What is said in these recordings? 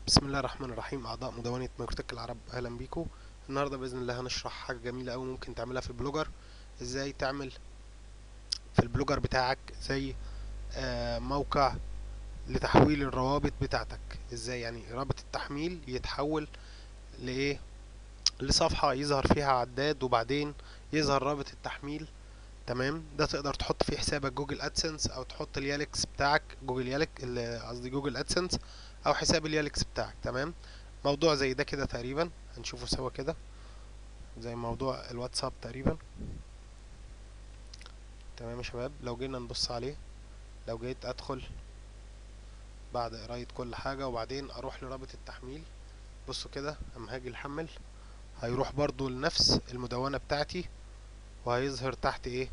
بسم الله الرحمن الرحيم اعضاء مدونة مايكروتك العرب اهلا بيكم النهارده باذن الله هنشرح حاجه جميله قوي ممكن تعملها في البلوجر ازاي تعمل في البلوجر بتاعك زي آه، موقع لتحويل الروابط بتاعتك ازاي يعني رابط التحميل يتحول لايه لصفحه يظهر فيها عداد وبعدين يظهر رابط التحميل تمام ده تقدر تحط فيه حسابك جوجل ادسنس او تحط اليالكس بتاعك جوجل يالك ال- قصدي جوجل ادسنس او حساب اليالكس بتاعك تمام موضوع زي ده كده تقريبا هنشوفه سوا كده زي موضوع الواتساب تقريبا تمام يا شباب لو جينا نبص عليه لو جيت ادخل بعد قراية كل حاجة وبعدين اروح لرابط التحميل بصوا كده اما هاجي نحمل هيروح برضو لنفس المدونة بتاعتي وهيظهر تحت ايه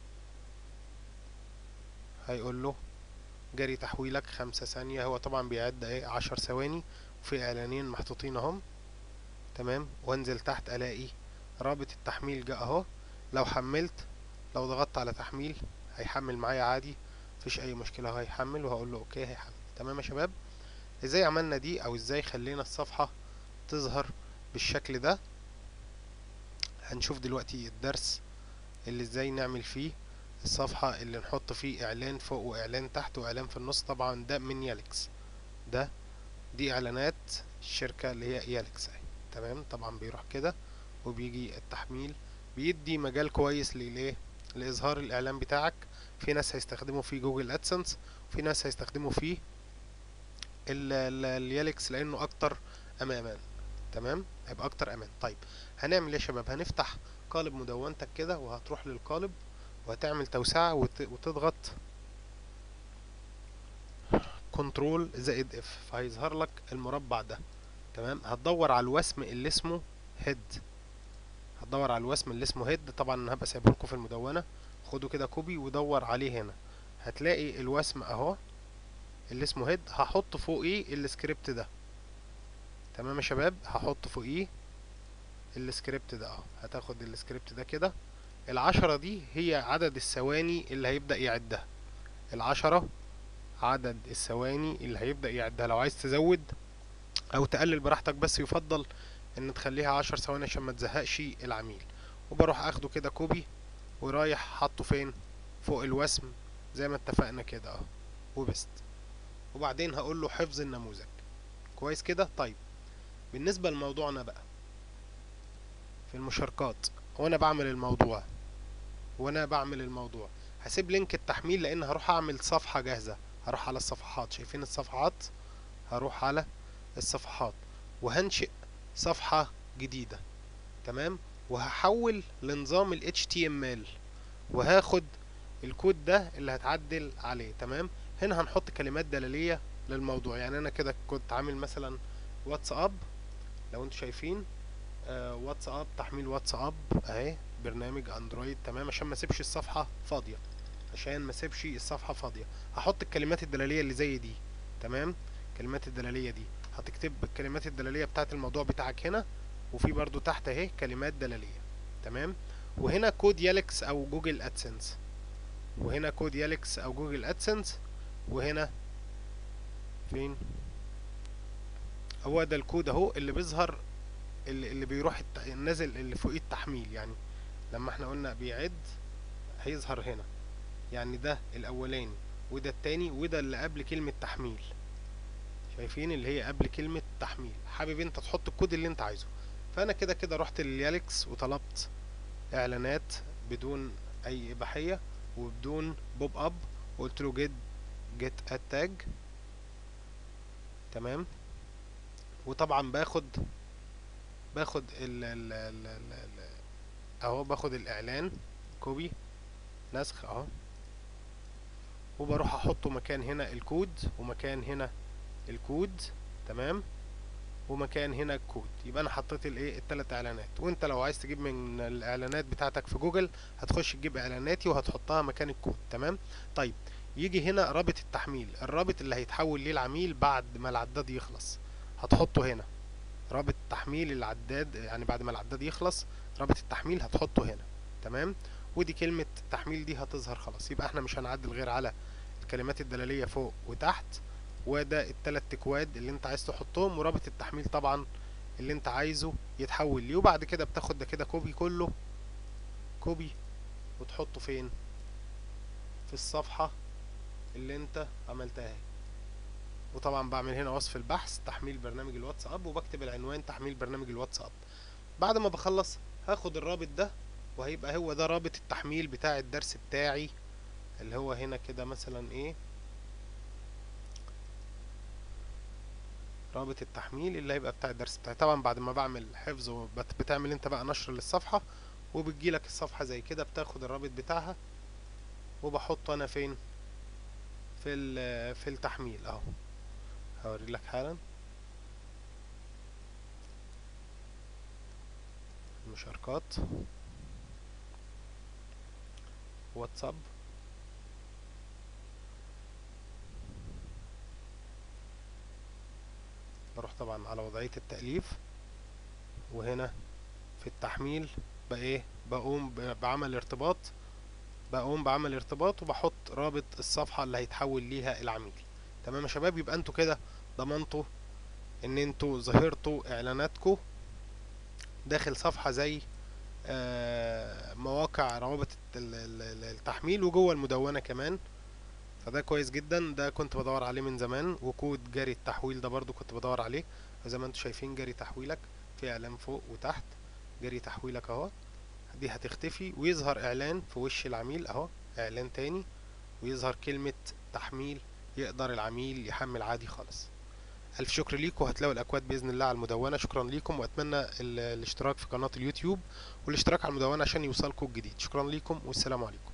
هيقول له جري تحويلك خمسة ثانية هو طبعا بيعد ايه عشر ثواني وفي اعلانين محطوطين اهم تمام وانزل تحت الاقي رابط التحميل جه اهو لو حملت لو ضغطت على تحميل هيحمل معايا عادي مفيش اي مشكلة هو هيحمل وهقول له اوكي هيحمل تمام يا شباب ازاي عملنا دي او ازاي خلينا الصفحة تظهر بالشكل ده هنشوف دلوقتي الدرس اللي ازاي نعمل فيه الصفحة اللي نحط فيه اعلان فوق واعلان تحت واعلان في النص طبعا ده من يالكس ده دي اعلانات الشركة اللي هي يالكس اهي تمام طبعا بيروح كده وبيجي التحميل بيدي مجال كويس للايه لاظهار الاعلان بتاعك في ناس هيستخدموا فيه جوجل ادسنس وفي ناس هيستخدموا فيه ال- ال- اليالكس لانه اكتر امانا تمام هيبقى اكتر امان طيب هنعمل ايه يا شباب هنفتح قالب مدونتك كده وهتروح للقالب وهتعمل توسعة وت- وتضغط كنترول زائد اف فهيظهر لك المربع ده تمام هتدور على الوسم اللي اسمه هيد هتدور على الوسم اللي اسمه هيد طبعا انا هبقى سايبه لكم في المدونة خدوا كده كوبي ودور عليه هنا هتلاقي الوسم اهو اللي اسمه هيد هحط فوقيه السكريبت ده تمام يا شباب هحط فوقيه السكريبت ده اهو هتاخد السكريبت ده كده العشرة دي هي عدد الثواني اللي هيبدأ يعدها العشرة عدد الثواني اللي هيبدأ يعدها لو عايز تزود او تقلل براحتك بس يفضل ان تخليها عشر ثواني عشان ما تزهقش العميل وبروح اخده كده كوبي ورايح حاطه فين فوق الوسم زي ما اتفقنا كده اهو وبست وبعدين هقول له حفظ النموذج كويس كده طيب بالنسبة لموضوعنا بقى في المشاركات وانا بعمل الموضوع وانا بعمل الموضوع هسيب لينك التحميل لان هروح اعمل صفحة جاهزة هروح على الصفحات شايفين الصفحات هروح على الصفحات وهنشئ صفحة جديدة تمام وهحول لنظام ال HTML وهاخد الكود ده اللي هتعدل عليه تمام هنا هنحط كلمات دلالية للموضوع يعني انا كده كنت عامل مثلا واتساب لو انتوا شايفين آه واتساب تحميل واتساب اهي برنامج اندرويد تمام عشان ما اسيبش الصفحة فاضية عشان ما اسيبش الصفحة فاضية هحط الكلمات الدلالية اللي زي دي تمام الكلمات الدلالية دي هتكتب الكلمات الدلالية بتاعت الموضوع بتاعك هنا وفي برضو تحت اهي كلمات دلالية تمام وهنا كود يالكس او جوجل ادسنس وهنا كود يالكس او جوجل ادسنس وهنا فين هو ده الكود اهو اللي بيظهر اللي, اللي بيروح الت... نازل اللي فوقيه التحميل يعني لما احنا قلنا بيعد هيظهر هنا يعني ده الاولاني وده التاني وده اللي قبل كلمة تحميل شايفين اللي هي قبل كلمة تحميل حابب انت تحط الكود اللي انت عايزه فانا كده كده رحت لليالكس وطلبت اعلانات بدون اي اباحية وبدون بوب اب وقلت له جيت جيت اتاج تمام وطبعا باخد باخد ال ال ال ال ال اهو باخد الاعلان كوبي نسخ اهو وبروح احطه مكان هنا الكود ومكان هنا الكود تمام ومكان هنا الكود يبقى انا حطيت الايه التلات اعلانات وانت لو عايز تجيب من الاعلانات بتاعتك في جوجل هتخش تجيب اعلاناتي وهتحطها مكان الكود تمام طيب يجي هنا رابط التحميل الرابط اللي هيتحول ليه العميل بعد ما العداد يخلص هتحطه هنا رابط تحميل العداد يعني بعد ما العداد يخلص رابط التحميل هتحطه هنا تمام ودي كلمة تحميل دي هتظهر خلاص يبقى احنا مش هنعدل غير على الكلمات الدلالية فوق وتحت وده التلات اكواد اللي انت عايز تحطهم ورابط التحميل طبعا اللي انت عايزه يتحول ليه وبعد كده بتاخد ده كده كوبي كله كوبي وتحطه فين في الصفحة اللي انت عملتها وطبعا بعمل هنا وصف البحث تحميل برنامج الواتساب وبكتب العنوان تحميل برنامج الواتساب بعد ما بخلص هاخد الرابط ده وهيبقى هو ده رابط التحميل بتاع الدرس بتاعي اللي هو هنا كده مثلا ايه رابط التحميل اللي هيبقى بتاع الدرس بتاعي طبعا بعد ما بعمل حفظ وبت- بتعمل انت بقى نشر للصفحة وبتجيلك الصفحة زي كده بتاخد الرابط بتاعها وبحطه انا فين في ال- في التحميل اهو هوري لك حالا المشاركات واتساب بروح طبعا على وضعية التأليف وهنا في التحميل بقى بقوم ب- بعمل ارتباط بقوم بعمل ارتباط وبحط رابط الصفحة اللي هيتحول ليها العميل تمام يا شباب يبقى انتوا كده ضمنتوا ان انتوا ظهرتوا اعلاناتكم داخل صفحة زي آه، مواقع روابط ال- ال- ال- التحميل وجوه المدونة كمان فده كويس جدا ده كنت بدور عليه من زمان وكود جري التحويل ده برضو كنت بدور عليه زي ما انتم شايفين جري تحويلك في اعلان فوق وتحت جري تحويلك اهو دي هتختفي ويظهر اعلان في وش العميل اهو اعلان تاني ويظهر كلمة تحميل يقدر العميل يحمل عادي خالص ألف شكر ليكم وهتلاقوا الأكواد بإذن الله على المدونة شكرا ليكم وأتمنى ال- الاشتراك في قناة اليوتيوب والاشتراك على المدونة عشان يوصلكم الجديد شكرا ليكم والسلام عليكم